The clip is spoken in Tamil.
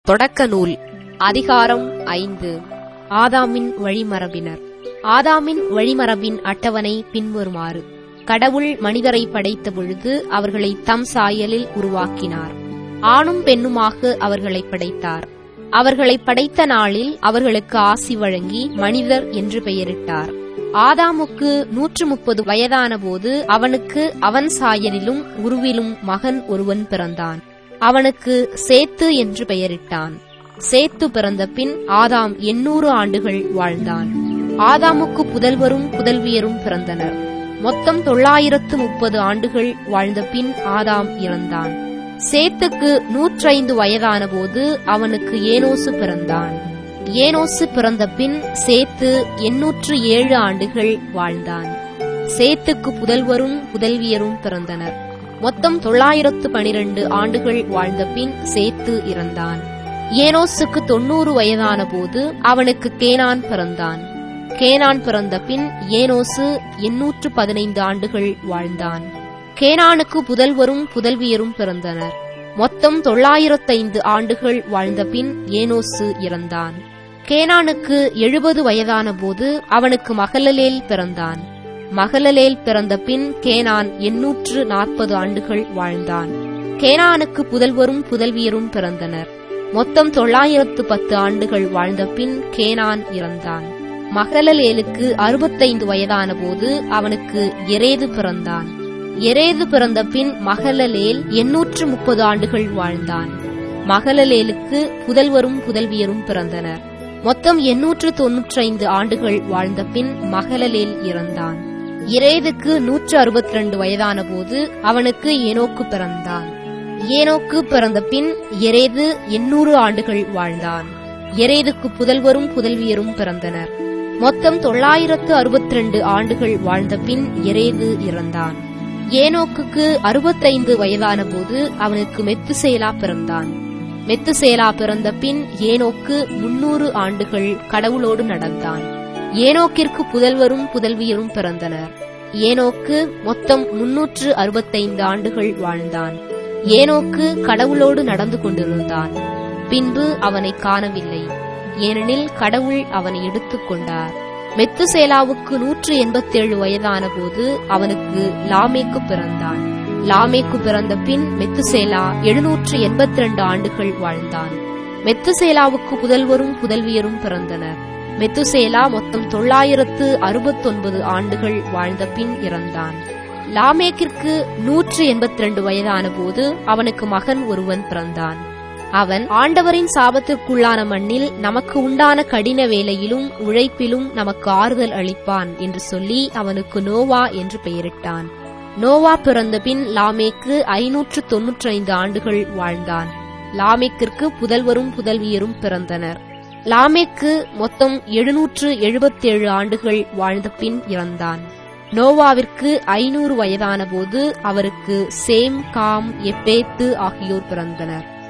தொடக்க நூல் அதிகாரம் ஐந்து ஆதாமின் வழிமரபினர் ஆதாமின் வழிமரபின் அட்டவணை பின்வருமாறு கடவுள் மனிதரை படைத்த பொழுது அவர்களை தம் சாயலில் உருவாக்கினார் ஆணும் பெண்ணுமாக அவர்களை படைத்தார் அவர்களை படைத்த நாளில் அவர்களுக்கு ஆசி வழங்கி மனிதர் என்று பெயரிட்டார் ஆதாமுக்கு நூற்று முப்பது வயதான போது அவனுக்கு அவன் சாயலிலும் உருவிலும் மகன் ஒருவன் பிறந்தான் அவனுக்கு சேத்து என்று பெயரிட்டான் சேத்து பிறந்த பின் ஆதாம் எண்ணூறு ஆண்டுகள் வாழ்ந்தான் ஆதாமுக்கு புதல்வரும் புதல்வியரும் பிறந்தனர் மொத்தம் தொள்ளாயிரத்து முப்பது ஆண்டுகள் வாழ்ந்த பின் ஆதாம் இறந்தான் சேத்துக்கு நூற்றைந்து வயதான போது அவனுக்கு ஏனோசு பிறந்தான் ஏனோசு பிறந்த பின் சேத்து எண்ணூற்று ஏழு ஆண்டுகள் வாழ்ந்தான் சேத்துக்கு புதல்வரும் புதல்வியரும் பிறந்தனர் மொத்தம் தொள்ளாயிரத்து பனிரெண்டு ஆண்டுகள் வாழ்ந்த பின் சேத்து இறந்தான் ஏனோசுக்கு தொன்னூறு வயதான போது அவனுக்கு கேனான் பிறந்தான் கேனான் பிறந்த பின் ஏனோசு எண்ணூற்று பதினைந்து ஆண்டுகள் வாழ்ந்தான் கேனானுக்கு புதல்வரும் புதல்வியரும் பிறந்தனர் மொத்தம் தொள்ளாயிரத்தைந்து ஆண்டுகள் வாழ்ந்த பின் ஏனோசு இறந்தான் கேனானுக்கு எழுபது வயதான போது அவனுக்கு மகளலேல் பிறந்தான் மகளலேல் பிறந்த பின் கேனான் எண்ணூற்று நாற்பது ஆண்டுகள் வாழ்ந்தான் கேனானுக்கு புதல்வரும் புதல்வியரும் பிறந்தனர் மொத்தம் தொள்ளாயிரத்து பத்து ஆண்டுகள் வாழ்ந்த பின் கேனான் இறந்தான் மகளலேலுக்கு அறுபத்தைந்து வயதான போது அவனுக்கு எரேது பிறந்தான் எரேது பிறந்த பின் மகளலேல் எண்ணூற்று முப்பது ஆண்டுகள் வாழ்ந்தான் மகளலேலுக்கு புதல்வரும் புதல்வியரும் பிறந்தனர் மொத்தம் எண்ணூற்று தொன்னூற்றைந்து ஆண்டுகள் வாழ்ந்த பின் மகளலேல் இறந்தான் இரேதுக்கு நூற்று அறுபத்தி ரெண்டு வயதான போது அவனுக்கு ஏனோக்கு பிறந்தான் ஏனோக்கு பிறந்த பின் எரேது எண்ணூறு ஆண்டுகள் வாழ்ந்தான் எரேதுக்கு புதல்வரும் புதல்வியரும் பிறந்தனர் மொத்தம் தொள்ளாயிரத்து அறுபத்தி ரெண்டு ஆண்டுகள் வாழ்ந்த பின் எரேது இறந்தான் ஏனோக்குக்கு அறுபத்தைந்து வயதான போது அவனுக்கு மெத்துசேலா பிறந்தான் மெத்துசேலா பிறந்த பின் ஏனோக்கு முன்னூறு ஆண்டுகள் கடவுளோடு நடந்தான் ஏனோக்கிற்கு புதல்வரும் புதல்வியரும் பிறந்தனர் ஏனோக்கு மொத்தம் முன்னூற்று அறுபத்தைந்து ஆண்டுகள் வாழ்ந்தான் ஏனோக்கு கடவுளோடு நடந்து கொண்டிருந்தான் பின்பு அவனை காணவில்லை ஏனெனில் கடவுள் அவனை எடுத்துக் கொண்டார் மெத்துசேலாவுக்கு நூற்று எண்பத்தேழு வயதான போது அவனுக்கு லாமேக்கு பிறந்தான் லாமேக்கு பிறந்த பின் மெத்துசேலா எழுநூற்று எண்பத்தி ரெண்டு ஆண்டுகள் வாழ்ந்தான் மெத்துசேலாவுக்கு புதல்வரும் புதல்வியரும் பிறந்தனர் மெத்துசேலா மொத்தம் தொள்ளாயிரத்து அறுபத்தொன்பது ஆண்டுகள் வாழ்ந்த பின் இறந்தான் லாமேக்கிற்கு நூற்று எண்பத்தி ரெண்டு வயதான போது அவனுக்கு மகன் ஒருவன் பிறந்தான் அவன் ஆண்டவரின் சாபத்திற்குள்ளான மண்ணில் நமக்கு உண்டான கடின வேலையிலும் உழைப்பிலும் நமக்கு ஆறுதல் அளிப்பான் என்று சொல்லி அவனுக்கு நோவா என்று பெயரிட்டான் நோவா பிறந்த பின் லாமேக்கு ஐநூற்று தொன்னூற்றைந்து ஆண்டுகள் வாழ்ந்தான் லாமேக்கிற்கு புதல்வரும் புதல்வியரும் பிறந்தனர் லாமேக்கு மொத்தம் எழுநூற்று எழுபத்தேழு ஆண்டுகள் வாழ்ந்த பின் இறந்தான் நோவாவிற்கு ஐநூறு வயதான போது அவருக்கு சேம் காம் எப்பேத்து ஆகியோர் பிறந்தனர்